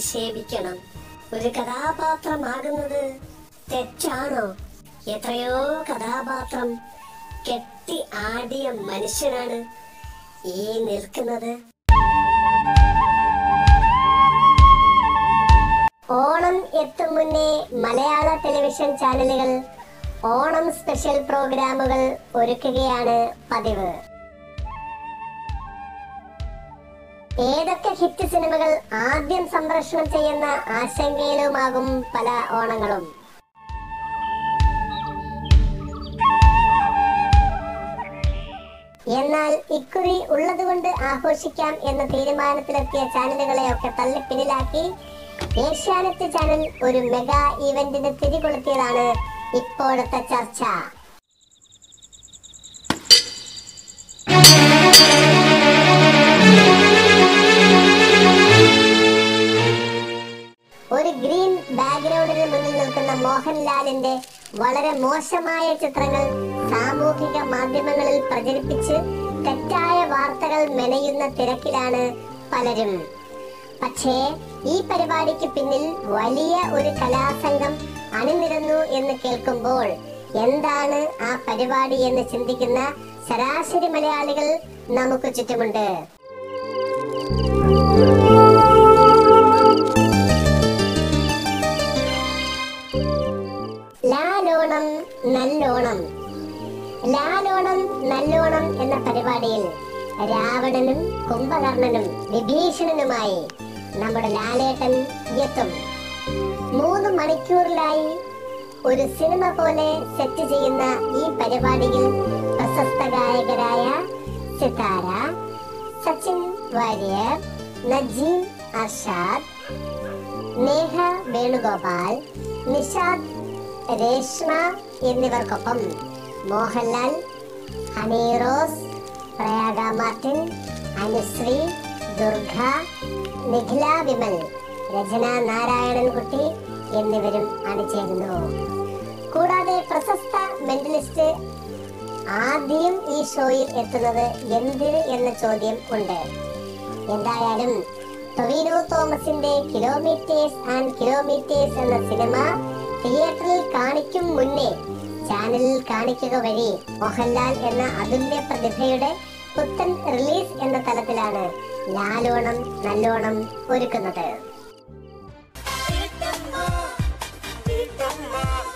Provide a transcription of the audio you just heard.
നിക്ഷേപിക്കണം ഒരു കഥാപാത്രമാകുന്നത് തെറ്റാണോ എത്രയോ കഥാപാത്രം കെട്ടി ആടിയ മനുഷ്യനാണ് ഈ നിൽക്കുന്നത് ഓണം എത്തും മുന്നേ മലയാള ടെലിവിഷൻ ചാനലുകൾ ഓണം സ്പെഷ്യൽ പ്രോഗ്രാമുകൾ ഒരുക്കുകയാണ് പതിവ് ഏതൊക്കെ ഹിറ്റ് സിനിമകൾ ആദ്യം സംപ്രേഷണം ചെയ്യുന്ന ആശങ്കയിലുമാകും പല ഓണങ്ങളും എന്നാൽ ഇക്കുറി ഉള്ളതുകൊണ്ട് ആഘോഷിക്കാം എന്ന തീരുമാനത്തിലെത്തിയ ചാനലുകളെയൊക്കെ തള്ളി പിന്നിലാക്കി ഏഷ്യാനെറ്റ് ചാനൽ ഒരു മെഗാ ഇവന്റിന് തിരികൊളുത്തിയതാണ് ഇപ്പോഴത്തെ ചർച്ച ഒരു ഗ്രീൻ ബാക്ക്ഗ്രൗണ്ടിന് മുന്നിൽ നിൽക്കുന്ന മോഹൻലാലിന്റെ വളരെ മോശമായ ചിത്രങ്ങൾ സാമൂഹിക മാധ്യമങ്ങളിൽ പ്രചരിപ്പിച്ച് തെറ്റായ വാർത്തകൾ മെനയുന്ന തിരക്കിലാണ് പലരും പക്ഷേ ഈ പരിപാടിക്ക് പിന്നിൽ വലിയ ഒരു കലാസംഘം അണിനിരന്നു എന്ന് കേൾക്കുമ്പോൾ എന്താണ് ആ പരിപാടി എന്ന് ചിന്തിക്കുന്ന ശരാശരി മലയാളികൾ നമുക്ക് ചുറ്റുമുണ്ട് ലാലോണം നല്ലോണം ലാലോണം നല്ലോണം എന്ന പരിപാടിയിൽ രാവണനും കുംഭകർണനും വിഭീഷണനുമായി നമ്മുടെ ലാലേട്ടൻ എത്തും മൂന്ന് മണിക്കൂറിലായി ഒരു സിനിമ പോലെ സെറ്റ് ചെയ്യുന്ന ഈ പരിപാടിയിൽ പ്രശസ്ത ഗായകരായ സിതാര സച്ചിൻ വാര്യർ നജീം അർഷാദ് നേഹ വേണുഗോപാൽ നിഷാദ് രേഷ്മ എന്നിവർക്കൊപ്പം Mohanlal Honey Rose Prayaga Martin Anusree Durga Nikhila Vimal Rachana Narayanankutty എന്നിവരും അണിചേരുന്നു കൂടാതെ പ്രശസ്ത മെന്റലിസ്റ്റ് ആദ്യം ഈ ഷോയിൽ എത്തുന്നത് എന്തിന് എന്ന ചോദ്യം ഉണ്ട് എന്തായാലും ടൊവിനോ തോമസിന്റെ കിലോമീറ്റേഴ്സ് ആൻഡ് കിലോമീറ്റേഴ്സ് എന്ന സിനിമ തിയേറ്ററിൽ കാണിക്കും മുന്നേ ചാനലിൽ കാണിക്കുക വഴി മോഹൻലാൽ എന്ന അതുല്യ പ്രതിഭയുടെ പുത്തൻ റിലീസ് എന്ന തലത്തിലാണ് ലാലോണം നല്ലോണം ഒരുക്കുന്നത് Titama, titama,